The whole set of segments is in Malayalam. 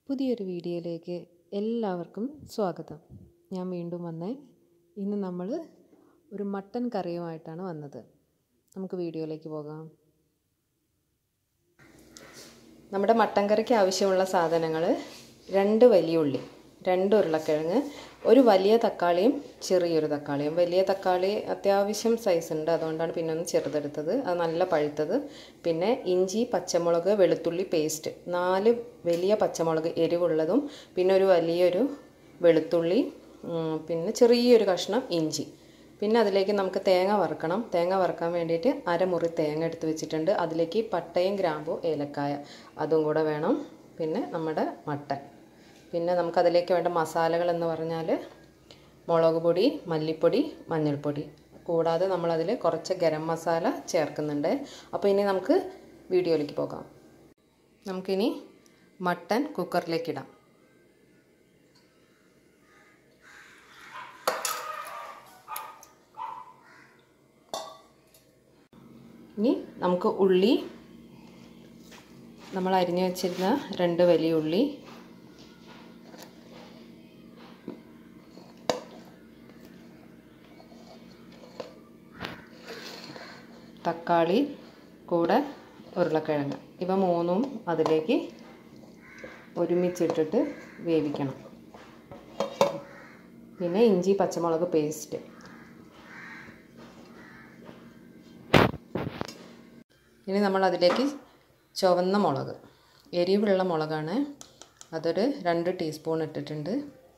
പുതിയൊരു വീഡിയോയിലേക്ക് എല്ലാവർക്കും സ്വാഗതം ഞാൻ വീണ്ടും വന്നേ ഇന്ന് നമ്മൾ ഒരു മട്ടൻ കറിയുമായിട്ടാണ് വന്നത് നമുക്ക് വീഡിയോയിലേക്ക് പോകാം നമ്മുടെ മട്ടൻ കറിക്ക് ആവശ്യമുള്ള സാധനങ്ങൾ രണ്ട് വലിയ ഉള്ളി രണ്ട് ഉരുളക്കിഴങ്ങ് ഒരു വലിയ തക്കാളിയും ചെറിയൊരു തക്കാളിയും വലിയ തക്കാളി അത്യാവശ്യം സൈസ് ഉണ്ട് അതുകൊണ്ടാണ് പിന്നെ ഒന്ന് ചെറുതെടുത്തത് അത് നല്ല പഴുത്തത് പിന്നെ ഇഞ്ചി പച്ചമുളക് വെളുത്തുള്ളി പേസ്റ്റ് നാല് വലിയ പച്ചമുളക് എരിവുള്ളതും പിന്നെ ഒരു വലിയൊരു വെളുത്തുള്ളി പിന്നെ ചെറിയൊരു കഷ്ണം ഇഞ്ചി പിന്നെ അതിലേക്ക് നമുക്ക് തേങ്ങ വറുക്കണം തേങ്ങ വറുക്കാൻ വേണ്ടിയിട്ട് അരമുറി തേങ്ങ എടുത്ത് വെച്ചിട്ടുണ്ട് അതിലേക്ക് പട്ടയും ഗ്രാമ്പും ഏലക്കായ അതും കൂടെ വേണം പിന്നെ നമ്മുടെ മട്ടൻ പിന്നെ നമുക്കതിലേക്ക് വേണ്ട മസാലകൾ എന്ന് പറഞ്ഞാൽ മുളക് പൊടി മല്ലിപ്പൊടി മഞ്ഞൾപ്പൊടി കൂടാതെ നമ്മളതിൽ കുറച്ച് ഗരം മസാല ചേർക്കുന്നുണ്ട് അപ്പോൾ ഇനി നമുക്ക് വീഡിയോയിലേക്ക് പോകാം നമുക്കിനി മട്ടൻ കുക്കറിലേക്കിടാം ഇനി നമുക്ക് ഉള്ളി നമ്മൾ അരിഞ്ഞു വെച്ചിരുന്ന രണ്ട് വലിയ ഉള്ളി തക്കാളി കൂടെ ഉരുളക്കിഴങ്ങ് ഇവ മൂന്നും അതിലേക്ക് ഒരുമിച്ചിട്ടിട്ട് വേവിക്കണം പിന്നെ ഇഞ്ചി പച്ചമുളക് പേസ്റ്റ് ഇനി നമ്മൾ അതിലേക്ക് ചുവന്ന മുളക് എരിവുള്ള മുളകാണ് അതൊരു രണ്ട് ടീസ്പൂൺ ഇട്ടിട്ടുണ്ട്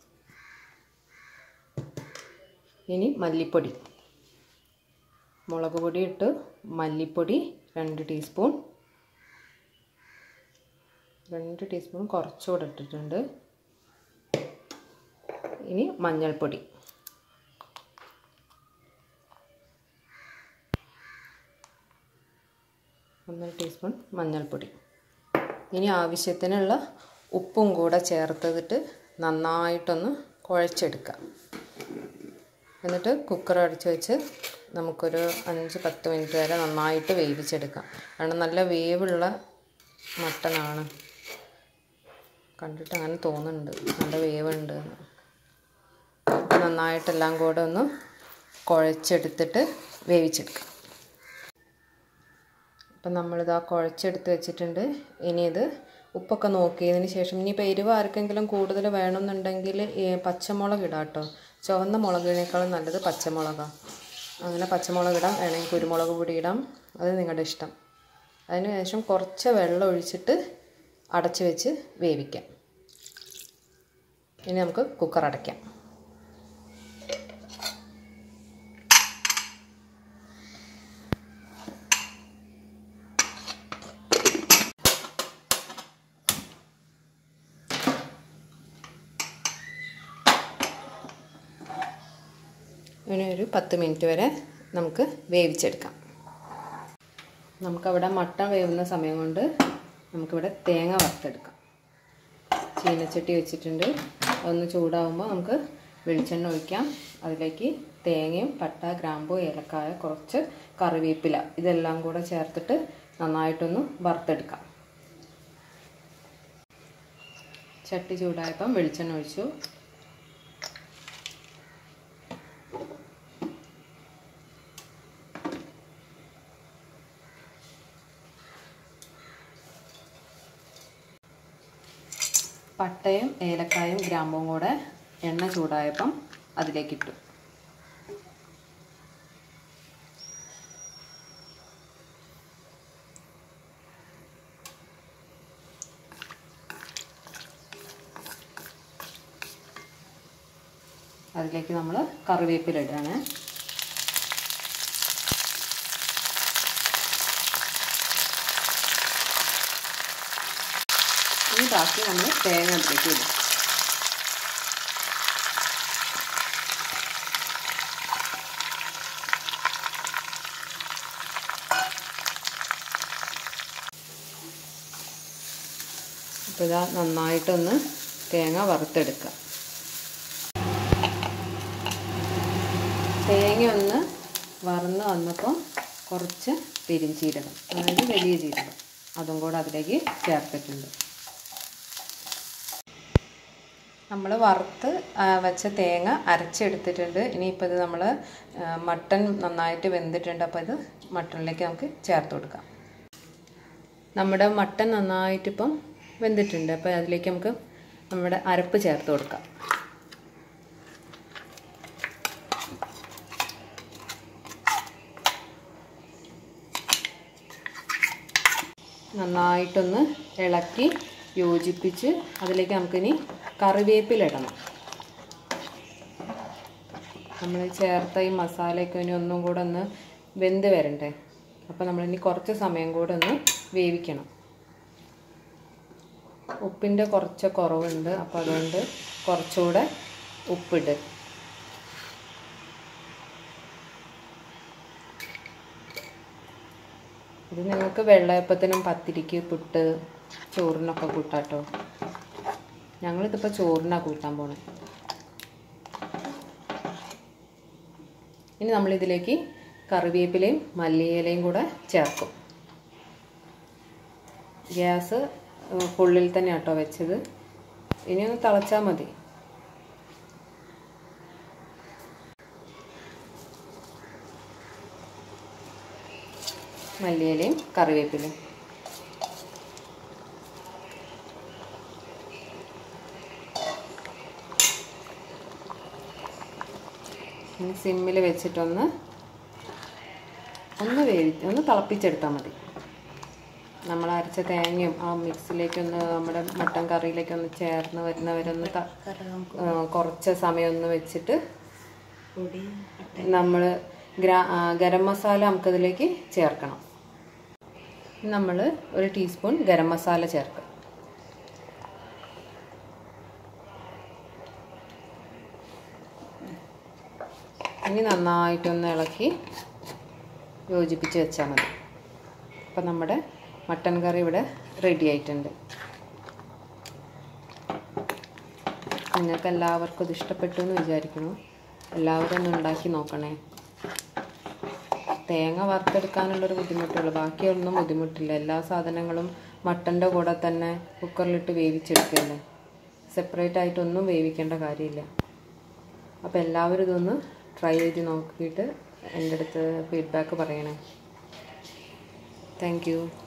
ഇനി മല്ലിപ്പൊടി മുളക് പൊടി ഇട്ട് മല്ലിപ്പൊടി രണ്ട് ടീസ്പൂൺ രണ്ട് ടീസ്പൂൺ കുറച്ചുകൂടെ ഇട്ടിട്ടുണ്ട് ഇനി മഞ്ഞൾപ്പൊടി ഒന്നര ടീസ്പൂൺ മഞ്ഞൾപ്പൊടി ഇനി ആവശ്യത്തിനുള്ള ഉപ്പും കൂടെ ചേർത്തിട്ട് നന്നായിട്ടൊന്ന് കുഴച്ചെടുക്കാം എന്നിട്ട് കുക്കർ അടച്ച് വെച്ച് നമുക്കൊരു അഞ്ച് പത്ത് മിനിറ്റ് വരെ നന്നായിട്ട് വേവിച്ചെടുക്കാം കാരണം നല്ല വേവുള്ള മട്ടനാണ് കണ്ടിട്ട് അങ്ങനെ തോന്നുന്നുണ്ട് നല്ല വേവുണ്ട് നന്നായിട്ടെല്ലാം കൂടെ ഒന്ന് കുഴച്ചെടുത്തിട്ട് വേവിച്ചെടുക്കാം അപ്പം നമ്മളിതാ കുഴച്ചെടുത്ത് വെച്ചിട്ടുണ്ട് ഇനി ഇത് ഉപ്പൊക്കെ നോക്കിയതിന് ശേഷം ഇനിയിപ്പോൾ എരിവ് ആർക്കെങ്കിലും കൂടുതൽ വേണമെന്നുണ്ടെങ്കിൽ പച്ചമുളക് ഇടാം കേട്ടോ ചുവന്ന മുളകിനേക്കാളും നല്ലത് പച്ചമുളകാണ് അങ്ങനെ പച്ചമുളക് ഇടാം വേണമെങ്കിൽ കുരുമുളക് പൊടി ഇടാം അത് നിങ്ങളുടെ ഇഷ്ടം അതിന് ശേഷം കുറച്ച് വെള്ളം ഒഴിച്ചിട്ട് അടച്ച് വെച്ച് വേവിക്കാം ഇനി നമുക്ക് കുക്കർ അടയ്ക്കാം ഇങ്ങനെ ഒരു പത്ത് മിനിറ്റ് വരെ നമുക്ക് വേവിച്ചെടുക്കാം നമുക്കവിടെ മട്ടൻ വേവുന്ന സമയം കൊണ്ട് നമുക്കിവിടെ തേങ്ങ വറുത്തെടുക്കാം ചീനച്ചട്ടി വെച്ചിട്ടുണ്ട് ഒന്ന് ചൂടാകുമ്പോൾ നമുക്ക് വെളിച്ചെണ്ണ ഒഴിക്കാം അതിലേക്ക് തേങ്ങയും പട്ട ഗ്രാമ്പു ഏലക്കായ കുറച്ച് കറിവേപ്പില ഇതെല്ലാം കൂടെ ചേർത്തിട്ട് നന്നായിട്ടൊന്ന് വറുത്തെടുക്കാം ചട്ടി ചൂടായപ്പം വെളിച്ചെണ്ണ ഒഴിച്ചു പട്ടയും ഏലക്കായും ഗ്രാമ്പും കൂടെ എണ്ണ ചൂടായപ്പം അതിലേക്കിട്ടു അതിലേക്ക് നമ്മൾ കറിവേപ്പില ഇടുകയാണ് ഇനി ബാക്കി നമ്മൾ തേങ്ങ അതിലേക്ക് ഇടും അപ്പോൾ ഇതാ നന്നായിട്ടൊന്ന് തേങ്ങ വറുത്തെടുക്കുക തേങ്ങ ഒന്ന് വറന്ന് വന്നപ്പോൾ കുറച്ച് പെരിഞ്ചീരകം അതായത് വലിയ ജീരകം അതും കൂടെ അതിലേക്ക് ചേർത്തിട്ടുണ്ട് നമ്മൾ വറുത്ത് ആ, വെച്ച തേങ്ങ അരച്ചെടുത്തിട്ടുണ്ട് ഇനിയിപ്പോൾ ഇത് നമ്മൾ മട്ടൺ നന്നായിട്ട് വെന്തിട്ടുണ്ട് അപ്പോൾ ഇത് മട്ടണിലേക്ക് നമുക്ക് ചേർത്ത് കൊടുക്കാം നമ്മുടെ മട്ടൺ നന്നായിട്ടിപ്പം വെന്തിട്ടുണ്ട് അപ്പോൾ അതിലേക്ക് നമുക്ക് നമ്മുടെ അരപ്പ് ചേർത്ത് കൊടുക്കാം നന്നായിട്ടൊന്ന് ഇളക്കി യോജിപ്പിച്ച് അതിലേക്ക് നമുക്കിനി കറിവേപ്പില ഇടണം നമ്മൾ ചേർത്ത ഈ മസാലയൊക്കെ ഇനി ഒന്നും കൂടെ ഒന്ന് വെന്ത് വരണ്ടേ അപ്പോൾ നമ്മളിനി കുറച്ച് സമയം കൂടെ ഒന്ന് വേവിക്കണം ഉപ്പിൻ്റെ കുറച്ച് കുറവുണ്ട് അപ്പോൾ അതുകൊണ്ട് കുറച്ചുകൂടെ ഉപ്പിട് ഇത് നിങ്ങൾക്ക് വെള്ളയപ്പത്തിനും പത്തിരിക്ക് പുട്ട് ചോറിനൊക്കെ കൂട്ടാട്ടോ ഞങ്ങളിതിപ്പോൾ ചോറിനാണ് കൂട്ടാൻ പോണേ ഇനി നമ്മളിതിലേക്ക് കറിവേപ്പിലയും മല്ലിയിലയും കൂടെ ചേർക്കും ഗ്യാസ് ഫുള്ളിൽ തന്നെ കേട്ടോ വെച്ചത് ഇനി ഒന്ന് തിളച്ചാൽ മതി മല്ലിയിലയും കറിവേപ്പിലയും ഇനി സിമ്മിൽ വെച്ചിട്ടൊന്ന് ഒന്ന് വേവി ഒന്ന് തിളപ്പിച്ചെടുത്താൽ മതി നമ്മൾ അരച്ച തേങ്ങയും ആ മിക്സിലേക്കൊന്ന് നമ്മുടെ മട്ടൻ കറിയിലേക്കൊന്ന് ചേർന്ന് വരുന്നവരൊന്ന് ത- ആ, കുറച്ച് സമയം ഒന്ന് വെച്ചിട്ട് നമ്മൾ ഗ്രാ ആ, ഗരം മസാല നമുക്കതിലേക്ക് ചേർക്കണം നമ്മൾ ഒരു ടീസ്പൂൺ ഗരം മസാല ചേർക്കും ഇനി നന്നായിട്ടൊന്ന് ഇളക്കി യോജിപ്പിച്ച് വെച്ചാൽ മതി അപ്പം നമ്മുടെ മട്ടൻ കറി ഇവിടെ റെഡി ആയിട്ടുണ്ട് നിങ്ങൾക്ക് എല്ലാവർക്കും ഇത് ഇഷ്ടപ്പെട്ടു എന്ന് വിചാരിക്കുന്നു എല്ലാവരും ഒന്ന് ഉണ്ടാക്കി നോക്കണേ തേങ്ങ വറുത്തെടുക്കാനുള്ളൊരു ബുദ്ധിമുട്ടുള്ളൂ ബാക്കിയൊന്നും ബുദ്ധിമുട്ടില്ല എല്ലാ സാധനങ്ങളും മട്ടൻ്റെ കൂടെ തന്നെ കുക്കറിലിട്ട് വേവിച്ചെടുക്കല്ലേ സെപ്പറേറ്റ് ആയിട്ടൊന്നും വേവിക്കേണ്ട കാര്യമില്ല അപ്പോൾ എല്ലാവരും ഇതൊന്ന് ട്രൈ ചെയ്ത് നോക്കിയിട്ട് എൻ്റെ അടുത്ത് ഫീഡ്ബാക്ക് പറയണേ താങ്ക് യു